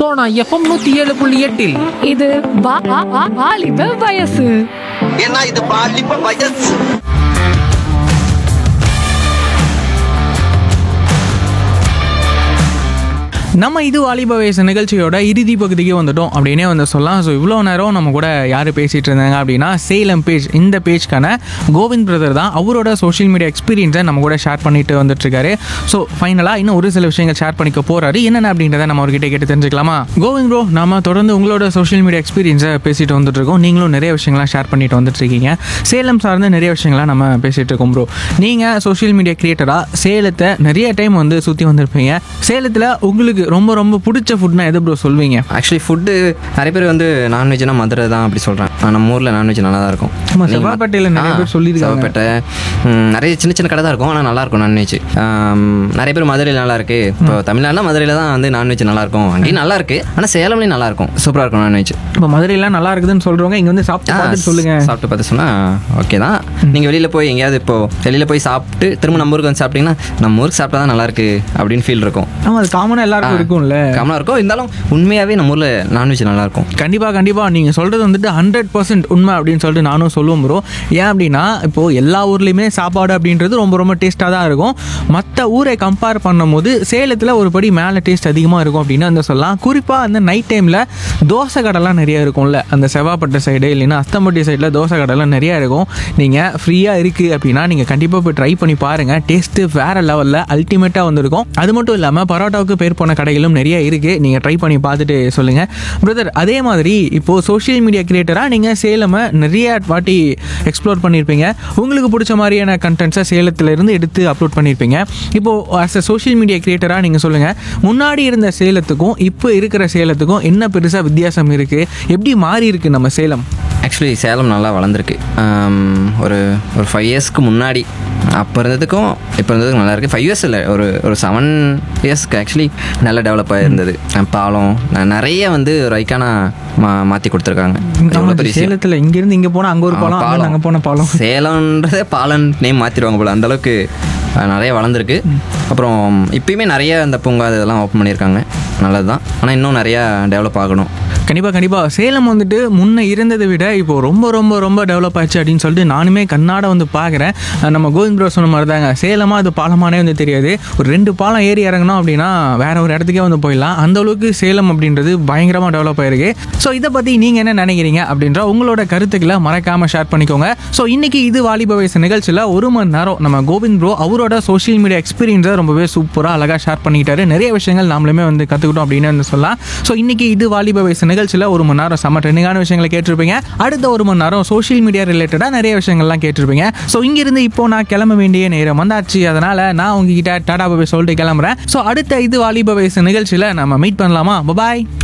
Sona FM நூத்தி ஏழு புள்ளி எட்டில் இது வா- வா- வா- வாலிப வயசு ஏன்னா இது பாலிப்ப வயசு நம்ம இது வாலிப வயசு நிகழ்ச்சியோட இறுதி பகுதிக்கு வந்துட்டோம் அப்படின்னே வந்து சொல்லலாம் ஸோ இவ்வளோ நேரம் நம்ம கூட யார் பேசிகிட்டு இருந்தாங்க அப்படின்னா சேலம் பேஜ் இந்த பேஜ்க்கான கோவிந்த் பிரதர் தான் அவரோட சோஷியல் மீடியா எக்ஸ்பீரியன்ஸை நம்ம கூட ஷேர் பண்ணிட்டு வந்துட்டுருக்காரு ஸோ ஃபைனலாக இன்னும் ஒரு சில விஷயங்கள் ஷேர் பண்ணிக்க போகிறாரு என்னென்ன அப்படின்றத நம்ம அவர்கிட்ட கேட்டு தெரிஞ்சுக்கலாமா கோவிந்த் ப்ரோ நம்ம தொடர்ந்து உங்களோட சோஷியல் மீடியா எக்ஸ்பீரியன்ஸை பேசிட்டு வந்துட்டு இருக்கோம் நீங்களும் நிறைய விஷயங்கள்லாம் ஷேர் பண்ணிட்டு வந்துட்டு இருக்கீங்க சேலம் சார்ந்த நிறைய விஷயங்கள்லாம் நம்ம பேசிட்டு இருக்கோம் ப்ரோ நீங்கள் சோஷியல் மீடியா கிரியேட்டராக சேலத்தை நிறைய டைம் வந்து சுற்றி வந்திருப்பீங்க சேலத்தில் உங்களுக்கு ரொம்ப ரொம்ப பிடிச்ச ஃபுட்னா எது ப்ரோ சொல்வீங்க ஆக்சுவலி ஃபுட்டு நிறைய பேர் வந்து நான்வெஜ்னா மதுரை தான் அப்படி சொல்கிறேன் நம்ம ஊரில் நான்வெஜ் நல்லா தான் இருக்கும் ஆமா, நீங்க செவ்வாப்பேட்டையில நிறைய ஆ, பேர் சொல்லியிருக்காங்க. செவ்வாப்பேட்டை ம், நிறைய சின்ன சின்ன கடை தான் இருக்கும் ஆனால் நல்லா இருக்கும் நான்வெஜ் நிறைய பேர் மதுரையில் நல்லா இருக்கு இப்போ தமிழ்நாடுனா மதுரையில் தான் வந்து நான்வெஜ் நல்லா இருக்கும் அங்கேயும் நல்லா இருக்கு ஆனால் சேலம்லேயும் நல்லா இருக்கும் சூப்பராக இருக்கும் நான்வெஜ் இப்போ மதுரையெல்லாம் நல்லா இருக்குதுன்னு சொல்கிறவங்க இங்கே வந்து சாப்பிட்டு பார்த்துட்டு சொல்லுங்க சாப்பிட்டு பார்த்து சொன்னால் ஓகே தான் நீங்கள் வெளியில் போய் எங்கேயாவது இப்போ வெளியில் போய் சாப்பிட்டு திரும்ப நம்ம ஊருக்கு வந்து சாப்பிட்டீங்கன்னா நம்ம ஊருக்கு சாப்பிட்டா தான் நல்லா இருக்கு அப்படின்னு ஃபீல் இருக்கும் ஆமாம் அது காமனாக எல்லாருக்கும் இருக்கும்ல கமலாக இருக்கும் இருந்தாலும் உண்மையாகவே நம்ம ஊரில் நான்வெஜ் நல்லா இருக்கும் கண்டிப்பாக கண்டிப்பாக நீங்கள் சொல்கிறது வந்துட்டு ஹண்ட்ரட் பர்சன்ட் உண்மை அப்படின்னு சொல்லிட்டு நானும் சொல்லுவோம் ப்ரோ ஏன் அப்படின்னா இப்போது எல்லா ஊர்லேயுமே சாப்பாடு அப்படின்றது ரொம்ப ரொம்ப டேஸ்ட்டாக தான் இருக்கும் மற்ற ஊரை கம்பேர் பண்ணும்போது சேலத்தில் ஒரு படி மேலே டேஸ்ட் அதிகமாக இருக்கும் அப்படின்னு வந்து சொல்லலாம் குறிப்பாக அந்த நைட் டைமில் தோசை கடைலாம் நிறைய இருக்கும்ல அந்த செவ்வாப்பட்டை சைடு இல்லைன்னா அஸ்தம்பட்டி சைடில் தோசை கடைலாம் நிறையா இருக்கும் நீங்கள் ஃப்ரீயாக இருக்குது அப்படின்னா நீங்கள் கண்டிப்பாக போய் ட்ரை பண்ணி பாருங்கள் டேஸ்ட்டு வேறு லெவலில் அல்டிமேட்டாக வந்திருக்கும் அது மட்டும் இல்லாமல் பரோட்டாவுக்கு பேர் போன கடைகளும் நிறைய இருக்குது நீங்கள் ட்ரை பண்ணி பார்த்துட்டு சொல்லுங்கள் பிரதர் அதே மாதிரி இப்போது சோஷியல் மீடியா கிரியேட்டராக நீங்கள் சேலமை நிறைய வாட்டி எக்ஸ்ப்ளோர் பண்ணியிருப்பீங்க உங்களுக்கு பிடிச்ச மாதிரியான கண்டென்ட்ஸை சேலத்திலேருந்து எடுத்து அப்லோட் பண்ணியிருப்பீங்க இப்போது ஆஸ் அ சோஷியல் மீடியா கிரியேட்டராக நீங்கள் சொல்லுங்கள் முன்னாடி இருந்த சேலத்துக்கும் இப்போ இருக்கிற சேலத்துக்கும் என்ன பெருசாக வித்தியாசம் இருக்குது எப்படி மாறி இருக்கு நம்ம சேலம் ஆக்சுவலி சேலம் நல்லா வளர்ந்துருக்கு ஆம், ஒரு ஒரு ஃபைவ் இயர்ஸ்க்கு முன்னாடி அப்போ இருந்ததுக்கும் இப்போ இருந்ததுக்கும் நல்லா இருக்குது ஃபைவ் இயர்ஸ் இல்லை ஒரு ஒரு செவன் இயர்ஸ்க்கு ஆக்சுவலி நல்லா டெவலப் ஆகிருந்தது பாலம் ந- நிறைய வந்து ஒரு ஐக்கான மா மாற்றி கொடுத்துருக்காங்க எவ்வளோ பெரிய விஷயம். சேலத்தில் இங்கேருந்து இங்கே போனால் அங்கே ஒரு ஆ, பாலம் அங்கே அங்கே போன பாலம் சேலம்ன்றதே பாலன் நேம் மாற்றிடுவாங்க போல அந்த அளவுக்கு அஹ், நிறைய வளர்ந்துருக்கு அப்புறம் இப்பயுமே நிறைய அந்த பூங்கா இதெல்லாம் ஓப்பன் பண்ணியிருக்காங்க நல்லது தான் ஆனால் இன்னும் நிறையா டெவலப் ஆகணும் கண்டிப்பாக கண்டிப்பாக சேலம் வந்துட்டு முன்ன இருந்ததை விட இப்போ ரொம்ப ரொம்ப ரொம்ப டெவலப் ஆச்சு அப்படின்னு சொல்லிட்டு நானுமே கண்ணாட வந்து பார்க்குறேன் அஹ் நம்ம கோவிந்த் ப்ரோ சொன்ன மாதிரி தாங்க சேலமா அது பாலமானே வந்து தெரியாது ஒரு ரெண்டு பாலம் ஏறி இறங்கணும் அப்படின்னா வேற ஒரு இடத்துக்கே வந்து போயிடலாம் அந்த அளவுக்கு சேலம் அப்படின்றது பயங்கரமாக டெவலப் ஆயிருக்கு ஸோ இதை பற்றி நீங்கள் என்ன நினைக்கிறீங்க அப்படின்ற உங்களோட கருத்துக்களை மறக்காமல் ஷேர் பண்ணிக்கோங்க ஸோ இன்னைக்கு இது வாலிப வயசு நிகழ்ச்சியில் ஒரு மணி நேரம் நம்ம கோவிந்த் ப்ரோ அவரோட சோஷியல் மீடியா எக்ஸ்பீரியன்ஸை ரொம்பவே சூப்பராக அழகாக ஷேர் பண்ணிக்கிட்டாரு நிறைய விஷயங்கள் நாமளுமே வந்து கற்றுக்கிட்டோம் அப்படின்னு வந்து சொல்லலாம் ஸோ இன்னைக்கு இது வாலிப வயசு நிகழ்ச்சியில் ஒரு மணி நேரம் செம்ம ட்ரெண்டிங்கான விஷயங்களை கேட்டிருப்பீங்க அடுத்த ஒரு மணி நேரம் சோஷியல் மீடியா ரிலேட்டடாக நிறைய விஷயங்கள்லாம் கேட்டிருப்பீங்க ஸோ இங்கிருந்து இப்போ நான் கிளம்ப வேண்டிய நேரம் வந்தாச்சு அதனால நான் உங்ககிட்ட டாடா பாபை சொல்லிட்டு கிளம்புறேன் ஸோ அடுத்த இது வாலிப வயசு நிகழ்ச்சியில் நம்ம மீட் பண்ணலாமா பாய்